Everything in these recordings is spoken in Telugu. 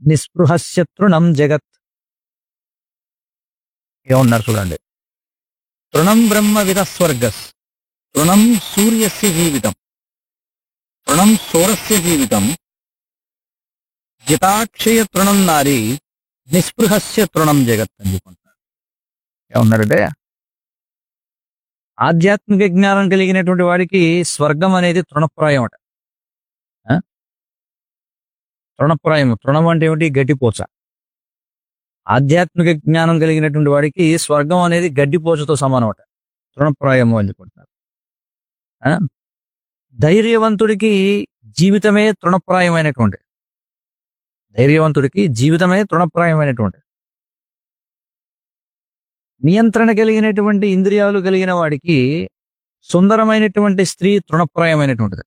నిస్పృహస్య తృణం జగత్ ఏమన్నారు చూడండి తృణం బ్రహ్మ విద స్వర్గస్ తృణం సూర్యస్య జీవితం తృణం సూరస్య జీవితం జితాక్షయ తృణం నారి నిస్పృహస్య తృణం జగత్ అని చెప్పుకుంటున్నారు ఏమన్నారంటే ఆధ్యాత్మిక జ్ఞానం కలిగినటువంటి వాడికి స్వర్గం అనేది తృణప్రాయం అట ఆ? తృణప్రాయం తృణం అంటే ఏమిటి గడ్డిపోచ ఆధ్యాత్మిక జ్ఞానం కలిగినటువంటి వాడికి స్వర్గం అనేది గడ్డిపోచతో సమానం అట తృణప్రాయము అని చెప్పుకుంటున్నారు ఆ? ధైర్యవంతుడికి జీవితమే తృణప్రాయమైనటువంటి ధైర్యవంతుడికి జీవితమే తృణప్రాయమైనటువంటి నియంత్రణ కలిగినటువంటి ఇంద్రియాలు కలిగిన వాడికి సుందరమైనటువంటి స్త్రీ తృణప్రాయమైనటువంటిది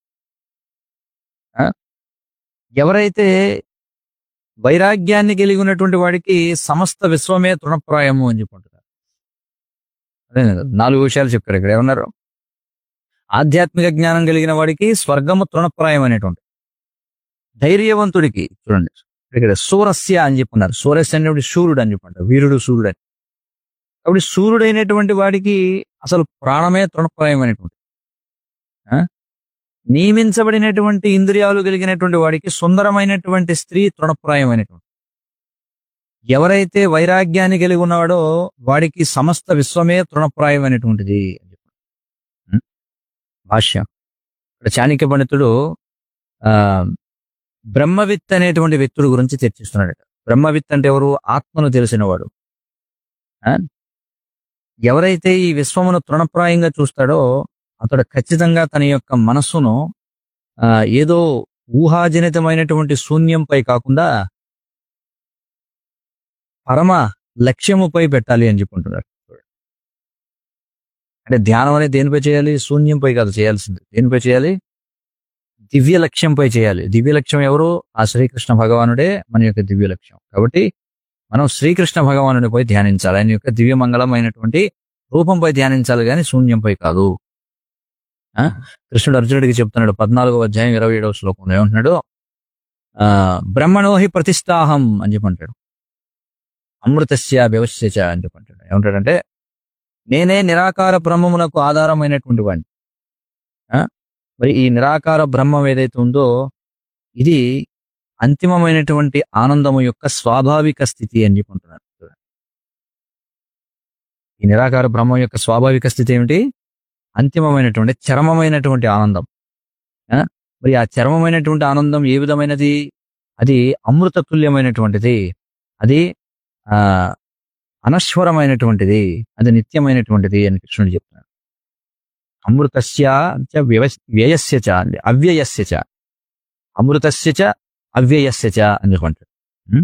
ఆ? ఎవరైతే వైరాగ్యాన్ని కలిగి ఉన్నటువంటి వాడికి సమస్త విశ్వమే తృణప్రాయము అని చెప్పుకుంటున్నారు అదే కదా, నాలుగు విషయాలు చెప్పారు ఇక్కడ ఏమన్నారు ఆధ్యాత్మిక జ్ఞానం కలిగిన వాడికి స్వర్గము తృణప్రాయం అనేటువంటి ధైర్యవంతుడికి చూడండి ఇక్కడ సూరస్య అని చెప్పున్నారు సూరస్య అనేటువంటి సూర్యుడు అని చెప్పంటారు వీరుడు సూర్యుడు అని కాబట్టి సూర్యుడైనటువంటి వాడికి అసలు ప్రాణమే తృణప్రాయమైనటువంటి ఆ? నియమించబడినటువంటి ఇంద్రియాలు కలిగినటువంటి వాడికి సుందరమైనటువంటి స్త్రీ తృణప్రాయమైనటువంటి ఎవరైతే వైరాగ్యాన్ని కలిగి ఉన్నాడో వాడికి సమస్త విశ్వమే తృణప్రాయమైనటువంటిది అని చెప్పారు. ఉం? భాష్యం ఇక్కడ చాణక్య పండితుడు ఆ బ్రహ్మవిత్ అనేటువంటి వ్యక్తుడి గురించి చర్చిస్తున్నాడు బ్రహ్మవిత్ అంటే ఎవరు ఆత్మను తెలిసినవాడు ఆ? ఎవరైతే ఈ విశ్వమును తృణప్రాయంగా చూస్తాడో అతడు ఖచ్చితంగా తన యొక్క మనస్సును ఆ, ఏదో ఊహాజనితమైనటువంటి శూన్యంపై కాకుండా పరమ లక్ష్యముపై పెట్టాలి అని చెప్పుకుంటున్నారు అంటే ధ్యానం అనేది దేనిపై చేయాలి శూన్యంపై కాదు చేయాల్సింది దేనిపై చేయాలి దివ్య లక్ష్యంపై చేయాలి దివ్య లక్ష్యం ఎవరు ఆ శ్రీకృష్ణ భగవానుడే మన యొక్క దివ్య లక్ష్యం కాబట్టి మనం శ్రీకృష్ణ భగవానుడిపై ధ్యానించాలి ఆయన యొక్క దివ్య మంగళమైనటువంటి రూపంపై ధ్యానించాలి కానీ శూన్యంపై కాదు ఆ? కృష్ణుడు అర్జునుడికి చెప్తున్నాడు పద్నాలుగో అధ్యాయం ఇరవై ఏడవ శ్లోకంలో ఏమంటున్నాడు ఆ బ్రహ్మణోహి ప్రతిష్టాహం అని చెప్పంటాడు అమృతస్య వ్యవస్థ అని చెప్పంటాడు ఏమంటాడంటే నేనే నిరాకార బ్రహ్మమునకు ఆధారమైనటువంటి వాడిని ఆ? మరి ఈ నిరాకార బ్రహ్మం ఏదైతే ఉందో ఇది అంతిమమైనటువంటి ఆనందము యొక్క స్వాభావిక స్థితి అని చెప్పుకుంటున్నారు ఈ నిరాకార బ్రహ్మం యొక్క స్వాభావిక స్థితి ఏమిటి అంతిమమైనటువంటి చరమమైనటువంటి ఆనందం ఆ? మరి ఆ చరమమైనటువంటి ఆనందం ఏ విధమైనది అది అమృత తుల్యమైనటువంటిది అది ఆ అనశ్వరమైనటువంటిది అది నిత్యమైనటువంటిది అని కృష్ణుడు చెప్తున్నాడు అమృతస్య చ వ్యవస్ వ్యయస్య చ అంటే అవ్యయస్య చ అమృతస్య చ అవ్యయస్య చ అని చెప్పంటాడు ఉం?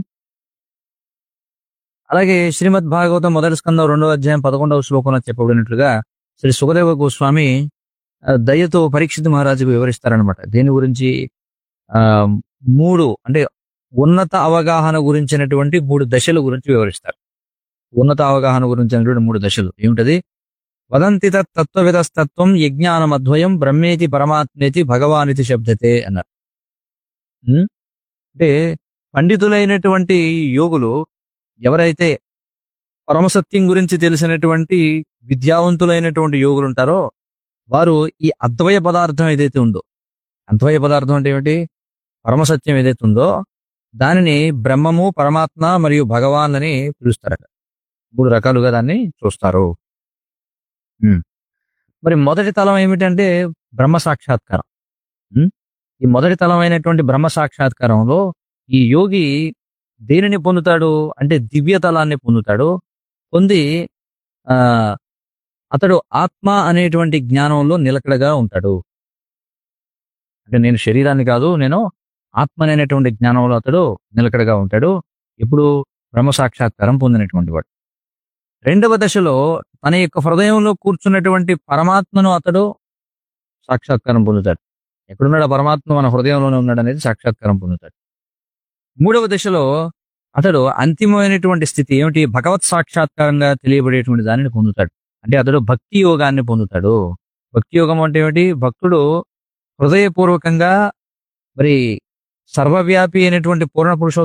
అలాగే శ్రీమద్ భాగవతం మొదటి స్కందం రెండవ అధ్యాయం పదకొండవ శ్లోకంలో చెప్పబడినట్లుగా శ్రీ సుఖదేవ గోస్వామి ఆ, దయతో పరీక్షిత్ మహారాజుకు వివరిస్తారనమాట దేని గురించి ఆ మూడు అంటే ఉన్నత అవగాహన గురించినటువంటి మూడు దశల గురించి వివరిస్తారు ఉన్నత అవగాహన గురించినటువంటి మూడు దశలు ఏమిటది వదంతి తత్ తత్వవిధస్తత్వం యజ్ఞానం అద్వయం బ్రహ్మేతి పరమాత్మేతి భగవానితి శబ్దతే అన్నారు ఉం? అంటే పండితులైనటువంటి యోగులు ఎవరైతే పరమసత్యం గురించి తెలిసినటువంటి విద్యావంతులైనటువంటి యోగులు ఉంటారో వారు ఈ అద్వయ పదార్థం ఏదైతే ఉందో అద్వయ పదార్థం అంటే ఏమిటి పరమసత్యం ఏదైతే ఉందో దానిని బ్రహ్మము పరమాత్మ మరియు భగవాన్ అని పిలుస్తారట మూడు రకాలుగా దాన్ని చూస్తారు ఉమ్. మరి మొదటి తలం ఏమిటంటే బ్రహ్మ సాక్షాత్కారం ఉమ్. ఈ మొదటి తలం అయినటువంటి బ్రహ్మ సాక్షాత్కారంలో ఈ యోగి దేనిని పొందుతాడు అంటే దివ్య తలాన్ని పొందుతాడు పొంది ఆ అతడు ఆత్మ అనేటువంటి జ్ఞానంలో నిలకడగా ఉంటాడు అంటే నేను శరీరాన్ని కాదు నేను ఆత్మ అనేటువంటి జ్ఞానంలో అతడు నిలకడగా ఉంటాడు ఇప్పుడు బ్రహ్మ సాక్షాత్కారం పొందినటువంటి వాడు రెండవ దశలో తన యొక్క హృదయంలో కూర్చున్నటువంటి పరమాత్మను అతడు సాక్షాత్కారం పొందుతాడు ఎక్కడున్నాడు ఆ పరమాత్మ మన హృదయంలోనే ఉన్నాడు అనేది సాక్షాత్కారం పొందుతాడు మూడవ దశలో అతడు అంతిమమైనటువంటి స్థితి ఏమిటి భగవత్ సాక్షాత్కారంగా తెలియబడేటువంటి దానిని పొందుతాడు అంటే అతడు భక్తి యోగాన్ని పొందుతాడు భక్తి యోగం అంటే ఏమిటి భక్తుడు హృదయపూర్వకంగా మరి సర్వవ్యాపి అయినటువంటి పూర్ణ పురుషోత్తమ